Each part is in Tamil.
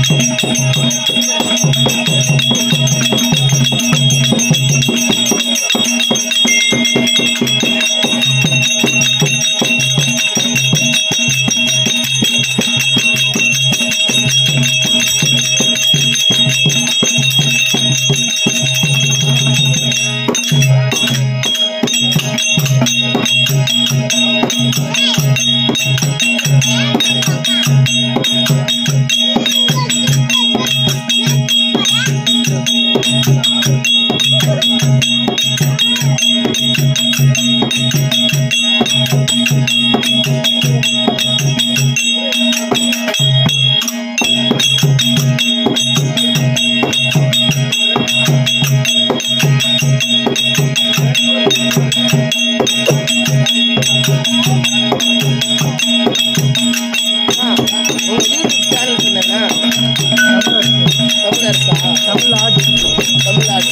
உங்க யூடியூப் சேனல் என்னன்னா தமிழரசா தமிழ்நாடு தமிழ்நாடு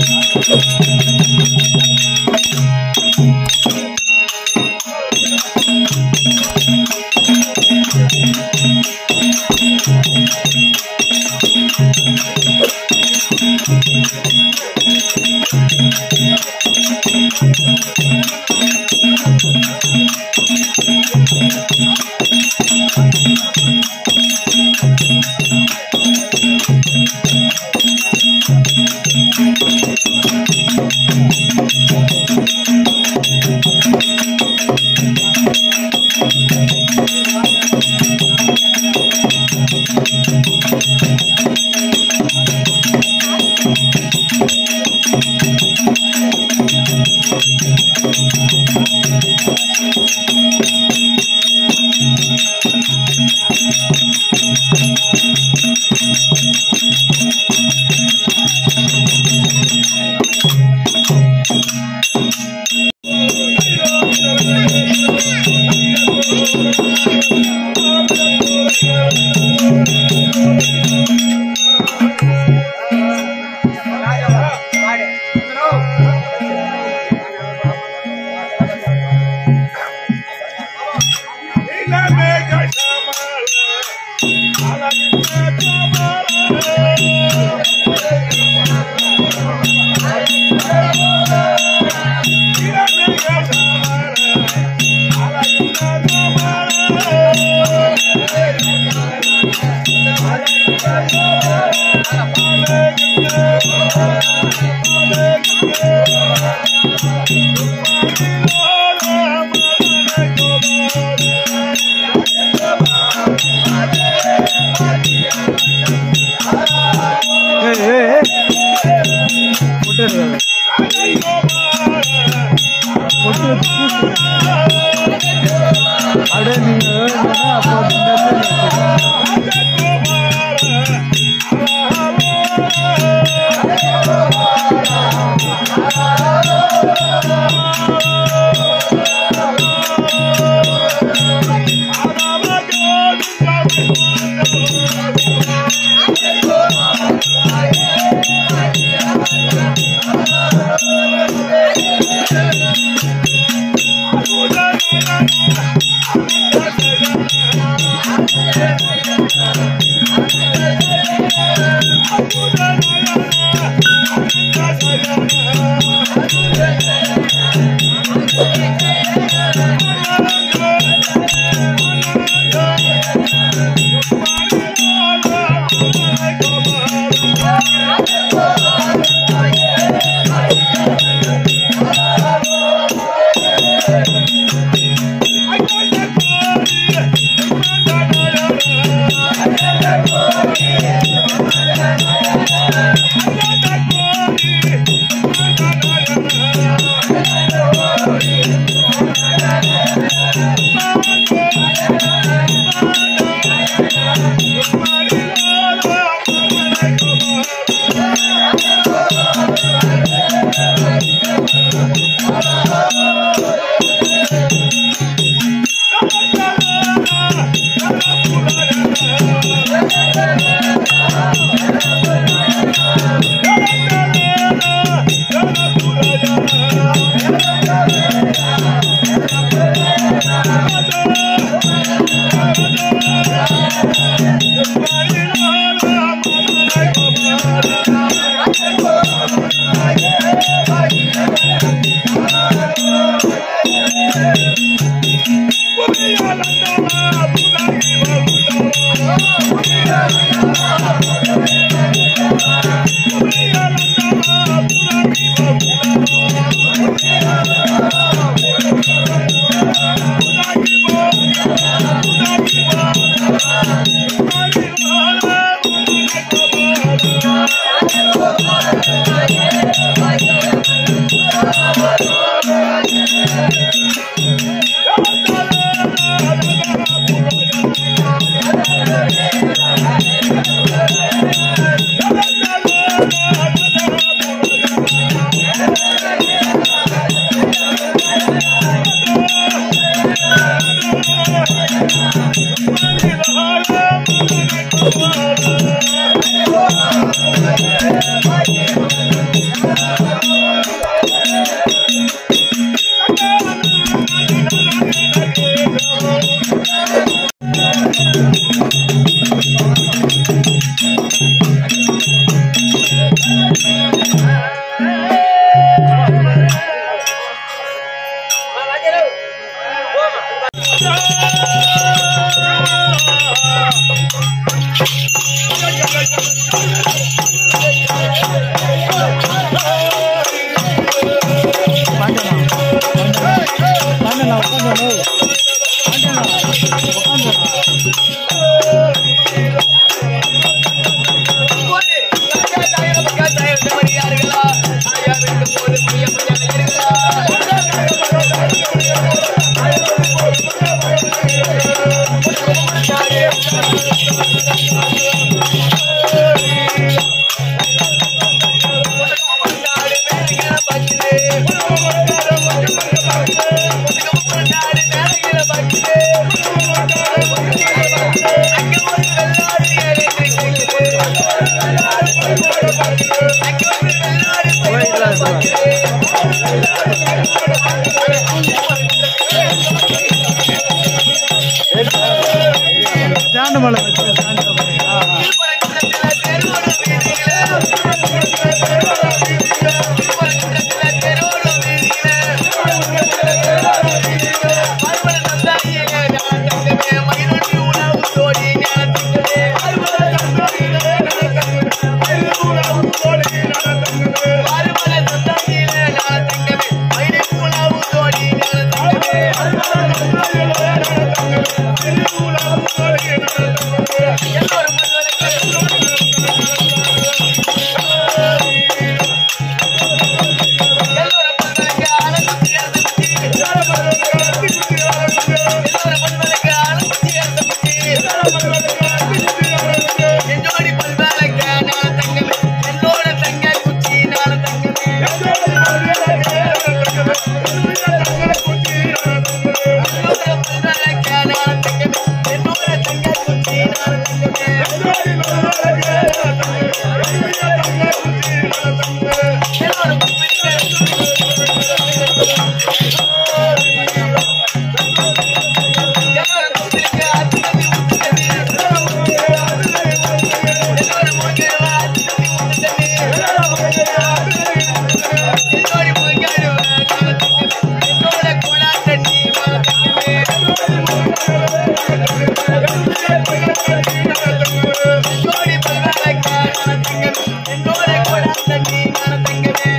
ஏய் ஏய் ஏய் போட்டு இருக்காது. போட்டு பூசு. அப்படியே நீங்க வேணும்னா அப்போ இந்த இடத்துல வச்சுக்கோங்க. I பாண்டனா உட்காந்து பாண்டனா உட்காந்து ஸ்டாண்டு மேல வச்சு ஸ்டாண்டு என்னோட பல்வேலைக்க நான் தங்கமே என்னோட தங்க குச்சி நான் தங்கமே என்னோட பல்வேலைக்க நான் தங்கமே என்னோட தங்க குச்சி நான் தங்கமே என்னோட என்னோட குச்சிக்கு அத்தனை ஊத்துதடி என்னோட மூஞ்சில அத்தனை ஊத்துதடி என்னோட மூஞ்சில என்னோட குணா தண்ணி மாத்தமே ஜோடி பல்வேலைக்க நான் தங்கமே என்னோட குணா தண்ணி நான் தங்கமே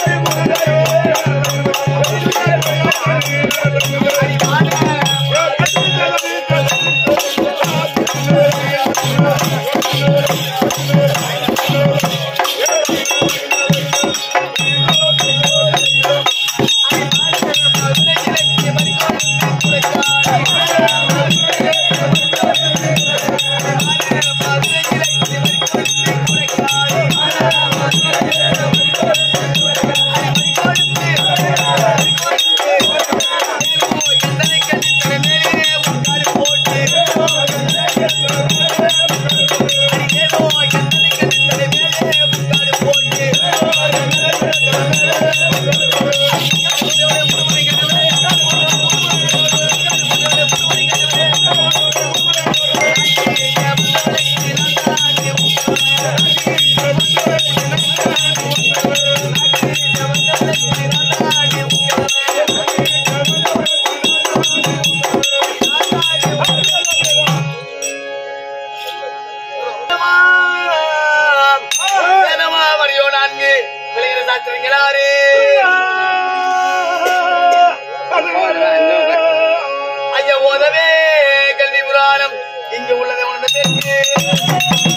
தினமாவரியோ நான்கு வெளியிட சாத்திரங்களாரே ஐயா ஓதவே கல்வி புராணம் இங்கு உள்ளதை உணர்ந்த பேருக்கு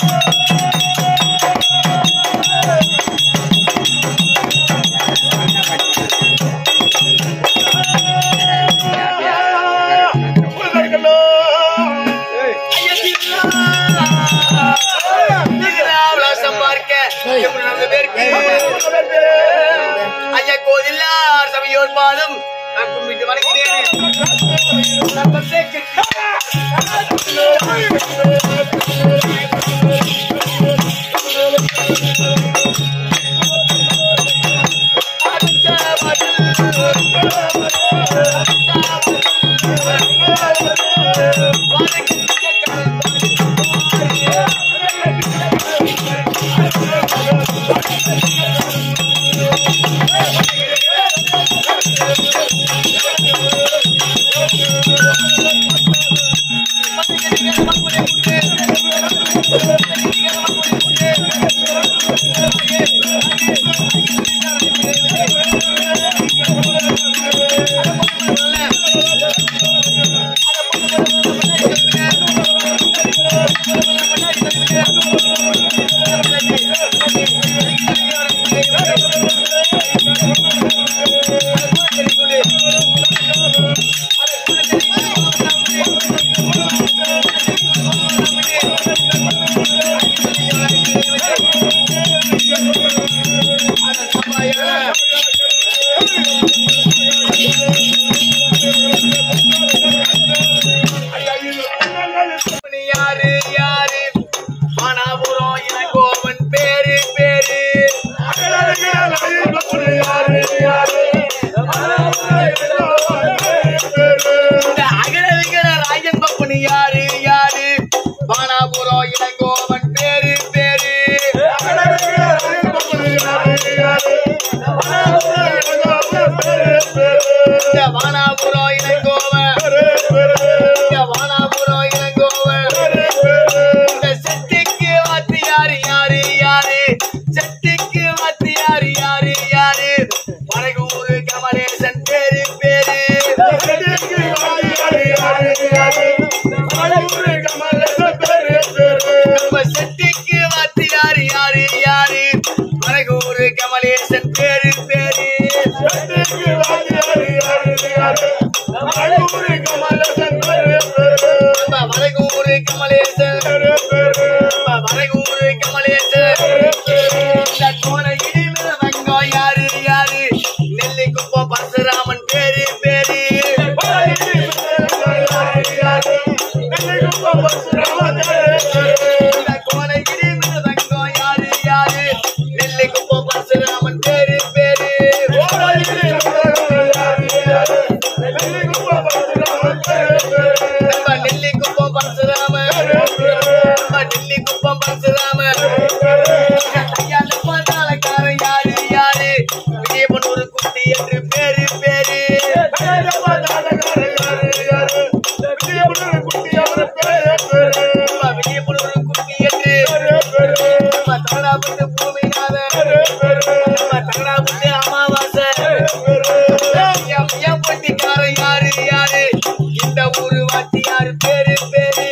ஐயா கோதில்லார் சபையோர் பாதம் நான் கும்பிட்டு வணங்குகிறேன் சத்தத்தை கேட்டு யாரு யாரு மணபுரம் இளங்கோவன் பேரு பேரு இந்த அகல விகல ராஜன் பப்பனி யாரு யாரு மணபுரம் இளங்கோவன் பேரு பேரு இந்த வானாபுரம் இளங்கோவன் இந்த வானாபுரம் இளங்கோவன் இந்த செட்டிக்கு வாத்து யாரு யாரு யாரு செட்டிக்கு வாத்து யாரு யாரு யாரு மறைகூறு கமலேசன் பேரு பேரு நம்ம செட்டிக்கு வாத்து யாரு யாரு யாரு மறைகூறு கமலேசன் பேரு பேரு நம்ம மறைகூறு கமலேசன் நம்ம மறைகூறு கமலேசன் இந்த கோண இடிமில வெங்காயம் யாரு யாரு நெல்லி குப்பம் பரசுராமன் பேரு பேரு இந்த கோண இடிமில வெங்காயம் யாரு யாரு நெல்லி குப்பம் பரசுராமன் பேரு பேரு நம்ம நெல்லி குப்பம் பரசுராமன் நம்ம நெல்லி குப்பம் பரசுராமன் கையால பாதாளக்காரன் யாரு யாரு விஜயபனூர் குட்டி என்று பேரு பேரு நம்ம விஜயபனூர் குட்டி என்று நம்ம தகடாபட்டு பூமிநாதன் நம்ம தகடாபட்டு அமாவாசை ஐயா பட்டிக்காரன் யாரு யாரு இந்த ஊரு வாத்தி யாரு பேரு பேரு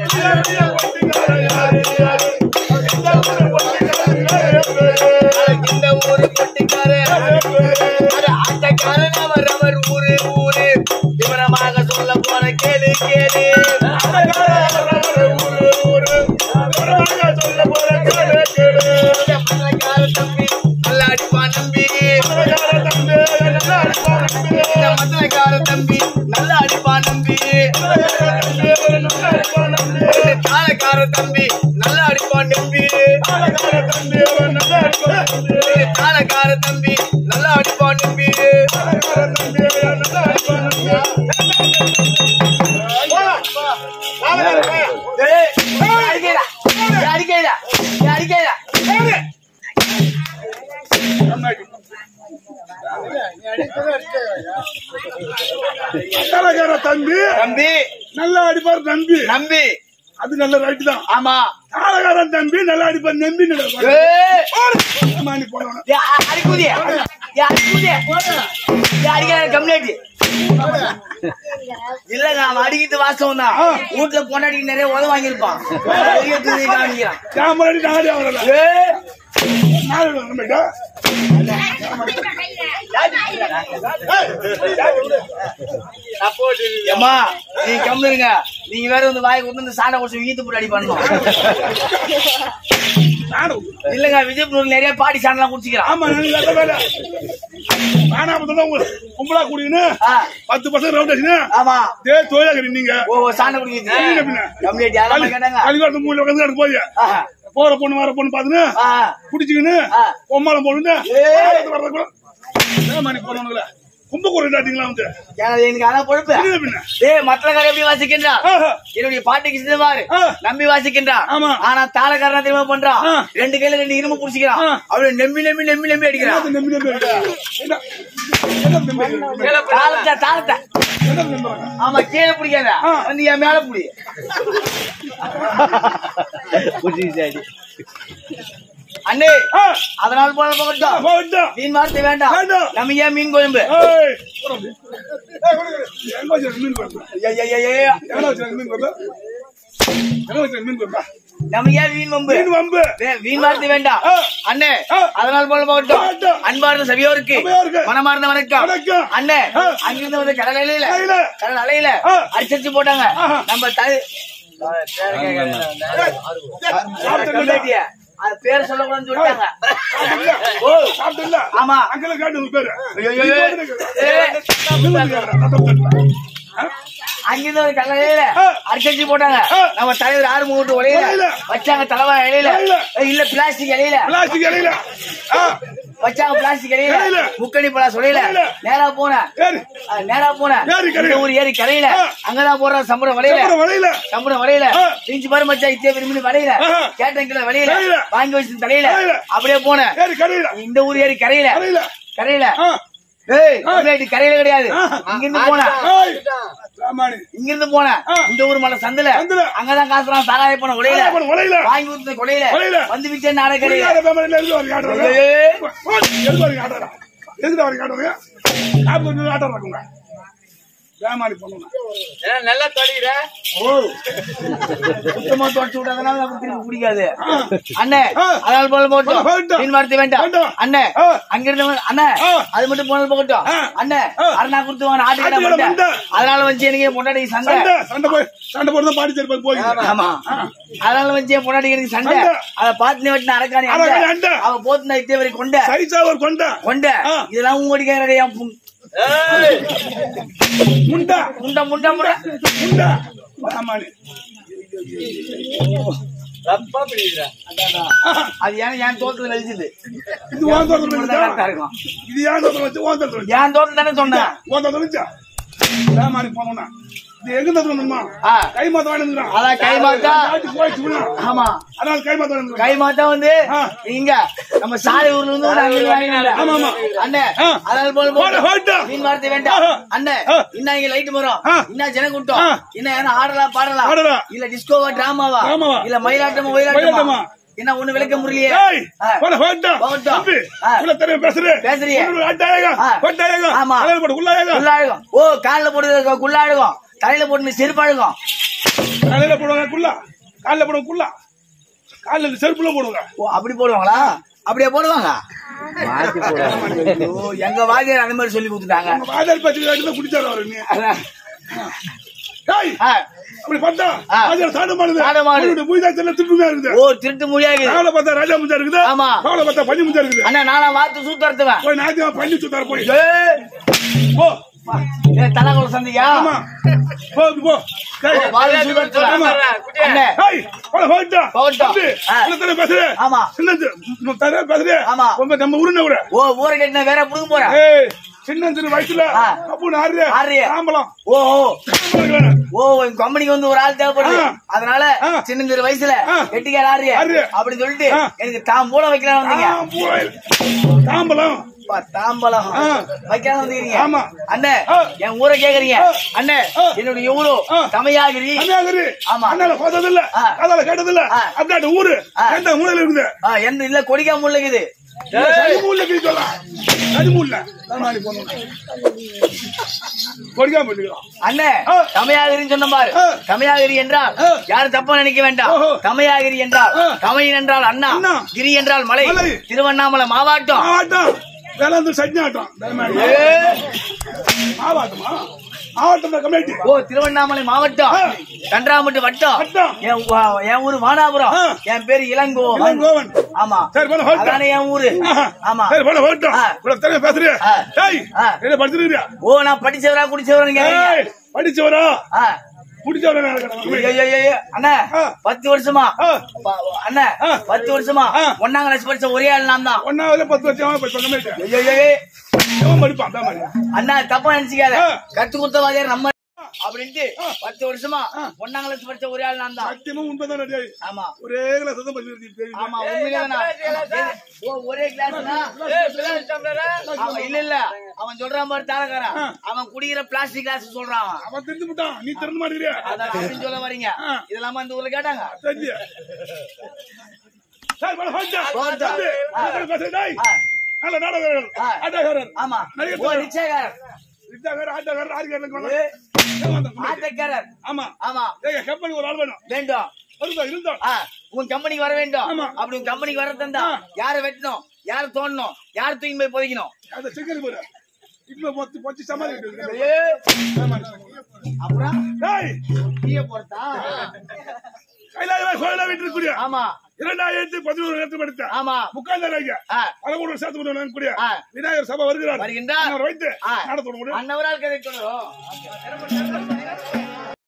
இந்த ஊரு பட்டிக்காரன் அது ஆட்டக்காரன் அவர் அவர் ஊரு ஊரு விவரமாக சொல்ல போன கேளு கேளு இந்த பணக்கார தம்பி நல்லா அடிப்பான் நம்பி இந்த மதுரைக்கார தம்பி நல்லா அடிப்பான் நம்பி இந்த தாளக்கார தம்பி நல்லா அடிப்பான் நம்பி இந்த தாளக்கார தம்பி நல்லா அடிப்பான் நம்பி ஏய், அடிக்கடா அடிக்கடா அடிக்கடா கலகார தம்பி தம்பி நல்லா அடிப்பார் தம்பி நம்பி அது நல்ல ரைட்டு தான் ஆமா காலகாரன் தம்பி நல்லா அடிப்பார் நம்பி நல்லா ஏய் மாணி போனவன யா, அடிக்குதே யா, அடிக்குதே யா, அடிக்கிற கம்ப்ளைண்ட் இல்லங்க அவன் அடிக்கிட்டு வாசம் தான் வீட்டுல பொண்டாடி நிறைய உதவ வாங்கியிருப்பான் பெரிய துணி காமிக்கிறான் கேமரா நாடி அவரல ஏய், நாடி நம்மகிட்ட ஏம்மா நீங்க கம்மிருங்க நீங்க வேற வந்து வாய் கொடுத்து இந்த சாண்டை குடிச்சு ஈத்து போட்டு அடி பண்ணணும் நானும் இல்லங்க விஜயபுரம் நிறைய பாடி சாண்டெல்லாம் குடிச்சிக்கிறான் ஆமா நான் நல்ல வேலை நானா பார்த்தா உங்க கும்பலா குடிக்கணு ஆ, பத்து பசங்க ரவுண்ட் ஆச்சுன்னா ஆமா தே தொழிலாக நீங்க ஓ சாண்டை இல்ல குடிக்கிறது பின்ன. கம்ப்ளைண்ட் யாரும் கேட்டாங்க கலிகாரத்து மூலையில உட்காந்து கிடக்கு போய் ஆஹா. போற பொண்ணு வர பொண்ணு பாத்துன்னு ஆ, குடிச்சுக்கின்னு ஆ. பொம்மாலம் போடுங்க ஏய். மணி போனவங்கள கும்பகூரம் டாட்டிங்களா வந்து எனக்கு எனக்கு அதான் பொழுப்பு இல்ல பின்ன ஏய் மத்தக்கார எப்படி வாசிக்கின்றான் ஆஹா. என்னுடைய பாட்டுக்கு சிந்தவாரு ஆ. நம்பி வாசிக்கின்றான் ஆமா. ஆனா தாளக்காரனா திரும்ப பண்றான் ஆ. ரெண்டு கையில ரெண்டு இரும்பு புடிச்சிக்கிறான் ஆ. அவளை நம்பி நம்பி நம்பி நம்பி அடிக்கிறான் என்னது நம்பி நம்பி இருக்கா? என்ன- என்ன நம்பி இருக்கா? தாளத்தை தாளத்தை என்ன நம்பி இருக்கா? ஆமா கீழே பிடிக்காத ஆ. வந்து என் மேல புடி அண்ணே ஆ, அதனால போன போகட்டும் போகட்டும். மீன் வார்த்தை வேண்டாம் வேண்டாம். நம்ம ஏன் மீன் குழம்பு ஏய், போடா அப்படி. ஏய், கொடுங்க. எங்க வச்சிருக்க மீன் குழம்பு? ஐயா, ஐயா, ஐயா, ஐயா. எங்கடா வச்சிருக்க மீன் குழம்பு? என்ன வச்சு மீன் கொம்பா? நம்ம ஏன் வீண் வம்பு மீன் வம்பு வே- வீண் வார்த்தை வேண்டாம் ஆ. அண்ணே ஆ. அதனால் போல போகட்டும் போகட்டும். அன்பார்ந்த சபையோருக்கு சபையோருக்கு. மனமார்ந்த வணக்கம் வணக்கம். அண்ணே ஆ. அங்கிருந்து வந்து கடல் அலையில அலையில. கடல் அலையில ஆ. அடிச்சு போட்டாங்க ஆஹா. நம்ம தலை கம்மிட்டியா அது பேர் சொல்லக்கூடாதுன்னு சொல்லிட்டாங்க ஓ சாப்பிட்டல ஆமா அங்கல காட்டு உங்க பேரு ஐயோ, ஐயோ, ஐயோ. ஏய், அங்கிருந்து ஒரு கடலையில ஆ. அடிச்சு போட்டாங்க ஆ. நம்ம தலைவர் ஆறு மூட்டு ஒலையில ஒலையில. வச்சாங்க தலைவா இலையில இலையில. இல்ல பிளாஸ்டிக் இலையில பிளாஸ்டிக் இலையில ஆ, வச்சாங்க பிளாஸ்டிக் இலையில இலையில. முக்கணி பழம் சொல்லையில இலையில. நேரா போனேன் சரி அஹ் நேரா போனேன் ஏரி கரையில. இந்த ஊர் ஏரி கரையில ஆ. அங்கதான் போடுற சம்பளம் வலையில அப்புறம் வலையில சம்பளம் வலையில ஆ. இஞ்சி பாரு மச்சா இத்திய விரும்பி வலையில ஆஹா. கேட்டேன் கிலோ வலையில வலையில. வாங்கி வச்சு தலையில வலையில. அப்படியே போனேன் ஏரி கரையில இந்த ஊர் ஏரி கரையில கரையில கரையில ஆ, ஏய் முன்னாடி கரையில கிடையாது ஆஹா. இங்கிருந்து போனேன் ஏய், சாமானி இங்கிருந்து போனேன் ஆ. இந்த ஊர் மலை சந்துல சந்துல. அங்கதான் காசுலாம் சாகாய போன கொலையில அப்புறம் வலையில வாங்கி கொடுத்த கொலையில கொலையில. வந்து விச்ச நாட கடையில குடிகார பேமரில இருந்து வரீங்க ஆடுறாங்க ஏய். எதுக்கு வரீங்க ஆடுறா எதுக்கு வரீங்க ஆடுறாங்க காப்பு வந்து ஆடுறாங்க பேமாரி பண்ணுங்க நல்லா தொலைகிற ஓ சுத்தமா தொடச்சு விட்டாதனால நமக்கு திருப்பி பிடிக்காது ஆ. அண்ணே ஆ. அதனால போல போகட்டும் போகட்டும். மீன் வார்த்தை வேண்டாம் வேண்டாம். அண்ணே ஆ. அங்கிருந்து வந்து- அண்ணே ஆ. அது மட்டும் போனது போகட்டும் ஆ. அண்ணே ஆ. அரணா கொடுத்து வாங்க ஆட்டு கடை ஆட்டுக்கடை மண்டை. மண்டை. அதனால வந்து எனக்கு பொண்டாடி சண்டை சண்டை சண்டை போய் சண்டை போட்டு பாடி சேர்ப்பது போய் ஆமா அதனால வந்து என் பொண்டாடி எனக்கு சண்டை சண்டை. அத பாத்து வெட்டின அரக்காணி அரக்காணி அண்டை. அண்டை. அவ போத்து இத்தே கொண்ட சைஸா ஒரு கொண்ட கொண்ட ஆ. இதெல்லாம் உங்கடிக்காரடைய முண்டா முண்டை முண்டை முண்டை முண்டா பேமாரி அது ஏன்னா என் தோட்டத்துல வெளிச்சது இது ஓன் தோட்டத்துல கரெக்டா வச்சா இருக்கும் இது ஏன் தோட்டத்துல வச்சு ஓன் தோட்டத்துல வச்சு என் தோட்டத்துல தானே சொன்னேன் ஓன் தோட்டத்துல வச்சா பேமாரி போனோம்னா இது எங்க தோட்டத்துல வந்துமா ஆ. கை மாத்த வாங்கிட்டு அதான் கை மாத்தா போயிடுச்சு விடு. ஆமா அதனால கை மாத்த வாங்கிட்டு கை மாத்தா வந்து ஆ. இங்க நம்ம சாலை ஊர்ல இருந்து ஒரு அஞ்சு வாங்கினாங்க ஆமா, ஆமா. அண்ணே ஆ. அதனால போல போடு, போடு. மீன் வார்த்தை வேண்டாம் ஆஹா. அண்ணே ஆ. இன்னும் இங்க லைட் மரம் ஆ. இன்னும் ஜன கூட்டம் ஆ. இன்னும் ஏன்னா ஆடலாம் பாடலாம் ஆடலாம். இல்ல டிஸ்கோவா டிராமாவா டிராமாவா? இல்ல மயிலாட்டமா மயிலாட்டமா? ஒயிலாட்டமா என்ன ஒண்ணு விளக்க முடியலையே ஏய், ஆ. போடா, போடா. போகட்டும். தம்பி, ஆ. உள்ள தெரியும் பேசுறியே. பேசுறியே. உள்ள அட்டாயகம், ஆ. கொட்டாயகம், ஆமா. தலையில போட்டு உள்ளாயகம். குள்ளாழுகும் ஓ கால்ல போடுறது குள்ளாழுகும் தலையில போட்டு செருப்பாழுகும் தலையில போடுவாங்க குள்ளா, கால்ல போடுவாங்க குள்ளா. கால்ல இந்த செருப்புல போடுவாங்க. ஓ அப்படி போடுவாங்களா அப்படியே போடுவாங்க ஐயோ, எங்க வாத்தியார் அந்த மாதிரி சொல்லி கொடுத்துட்டாங்க உங்க வாத்தியார் பேச்சு கேட்டுதான் குடிச்சாரு அவரு நீ. அதான். ஏய், ஆ. அப்படி பார்த்தா, ஆ. வாத்தியார் சாணமானது. சாணமானது. அவருடைய மூய்தாச்சல்ல திருட்டுமையா இருக்குது. ஓ திருட்டு மொழியாகுது காலை பார்த்தா ராஜா முஞ்சா இருக்குது. ஆமா. காலை பார்த்தா பன்னி முஞ்சா இருக்குது. அண்ணா நானா வாத்து சூத்தறதுவேன் போய் ஞாயிற்றுக்கிழமை பன்னி சுத்தாரு போய். ஏ போ. தலைக்குள்ள சந்தியா ஆமா. போ, போ. ஏய், வாத்து சூத்தறதுவேன் ஆமா. அண்ணே ஏய், போடா, போடா. போகட்டும். தம்பி, ஆ. உள்ள தெரியும் பேசுறியே. ஆமா. சின்னது, உம், தர பேசுறியே. ஆமா. ரொம்ப நம்ம உருண்டை விட. ஓ ஊரை கட்டின வேற புடுங்க போறேன் ஏய், சின்ன சின்ன வயசுல ஆ. அப்பு ஆடுறிய ஆடுறியே. ஆம்பளம் ஓ ஓ ஆம்பளம் வேணும். ஓ உங்க கம்பெனிக்கு வந்து ஒரு ஆள் தேவைப்படுது ஆ. அதனால ஆ. சின்ன சிறு வயசுல ஆ. கெட்டிக்கார ஆறிய ஆறிய. அப்படி சொல்லிட்டு ஆ. எனக்கு தாம் போல வைக்கலாம் வந்தீங்க ஆ, பூவாயில். தாம்பலம் அப்பா, தாம்பலம் ஆ. வைக்கலாம் வந்துக்கிறீங்க ஆமா. அண்ணே ஆ. என் ஊரை கேக்குறீங்க ஆ. அண்ணே ஆ. என்னுடைய ஊரு ஆ. தமையாகிரி கன்னியாகுமரி ஆமா. அண்ணால பார்த்ததில்ல ஆ. கதால கேட்டதில்ல ஆ. அப்படியே ஊரு ஆ. எந்த மூலையில இருக்குது ஆ, எந்த இல்ல கொடிக்கா முள்ளுக்குது கனிமூல்ல இருக்குது சொல்லலாம் கனிமூல்ல மாதிரி போனோம் கொடிக்காம பண்ணிக்கலாம் அண்ணே ஆ. தமையாகிரின்னு சொன்ன பாரு ஆ. தமையாகிரி என்றால் ஆ. யாரும் தப்பா நினைக்க வேண்டாம் ஓஹோ. தமையாகிரி என்றால் ஆ. தமையன் என்றால் அண்ணா அண்ணா. கிரி என்றால் மலை மலை. திருவண்ணாமலை மாவாட்டம் ஆட்டம் வேளாந்து சட்னி ஆட்டம் ஏ. மாவாட்டமா மாவட்டம் கமிட்டி ஓ திருவண்ணாமலை மாவட்டம் ஆ. கன்றாமட்டு வட்டம் வட்டம். என் வா- என் ஊரு வானாபுரம் ஆ. என் பேரு இளங்கோவன் இளங்கோவன். ஆமா சரி போல ஹோட்டல் அதானே என் ஊரு ஆமா சரி போல ஹோட்டல் ஆ. இவ்வளவு தெரிய பேசுறியா ஆ. டேய் ஆ. என்ன படிச்சிருக்கியா ஓ நான் படிச்சவரா குடிச்சவரா ஏய் படிச்சவரா ஆ முடிச்சவரா ஐயோ, ஐயோ, ஐயோ, அண்ணா ஆ. பத்து வருஷமா ஆ. ப- அண்ணா ஆ. பத்து வருஷமா ஆ. ஒன்னாம் கிளாஸ் படிச்ச ஒரே ஆள் நான் தான் ஒன்னாவது பத்து வருஷம் போய் கமிட்டி ஐயோ, ஐயோ, ஐயோ. எவன் படிப்பான் அதான் மாதிரி அண்ணா தப்பா நினைச்சுக்காத ஆ. கத்து கொடுத்த வாத்தியார் நம்ம அப்படின்ட்டு ஆ. பத்து வருஷமா ஆ. ஒன்னாம் கிளாஸ் படிச்ச ஒரே ஆள் நான் தான் சத்தியமா உண்மைதான் டேய். ஆமா ஒரே கிளாஸ் தான் படிச்சிருக்கீங்க தெரியுமா? ஆமா உண்மையிலேதான் ஓ ஒரே கிளாஸ்னா அவன் இல்ல இல்ல அவன் சொல்றான் பாரு தாரகாரன் ஆ. அவன் குடிக்கிற பிளாஸ்டிக் கிளாஸ் சொல்றான் அவன். அவன் தெரிஞ்சு விட்டான் நீ திறந்து மாட்டேங்கிறியா அதான் அப்படின்னு சொல்ல வரீங்க ஆ. இதெல்லாம் அந்த ஊர்ல கேட்டாங்க தெரிஞ்சு சரி போல ஹோட்டல் ஹோட்டல். தம்பி, ஆ. உனக்கு பேசுறேன், டேய். ஆ. நல்ல நாடகர்கள் ஆ. ஆட்டக்காரர் ஆமா நடிகர் ஓ திலகம். நிச்சயக்காரர் இட்டாக்காரர், ஆட்டாக்காரர், ஆரிக்காரர் கொண்டு ஏ, வா. வந்தோம், கொண்டு வா. ஆட்டக்காரர் ஆமா ஆமா ஏங்க கம்பெனிக்கு ஒரு ஆள் வேணும் வேண்டும் இருந்தோம் இருந்தோம் ஆ, உன் கம்பெனிக்கு வர வேண்டும் ஆமா. அப்படி உன் கம்பெனிக்கு வர தந்தா ஆ. யார வெட்டணும் யார தோண்டணும் யார தூக்கி போய் புதைக்கணும் அந்த சிக்கன் போற இப்ப பொத்து பொச்சு சமாளிக்கிட்டு ஏ, அப்புறம் டேய் தீய போறதா கைலாய கோயிலா வீட்டு கூடிய ஆமா இரண்டாயிரத்தி பதினோரு நேரத்தில் படித்த ஆமா முக்காந்தாராங்க ஆ, பலகூட சேர்த்து கொண்டு கூடிய ஆ. விநாயகர் சபை வருகிறார் வருகின்றார். அவர் வைத்து ஆ. நடத்த முடியும் அன்னவரால் கதை சொல்லணும்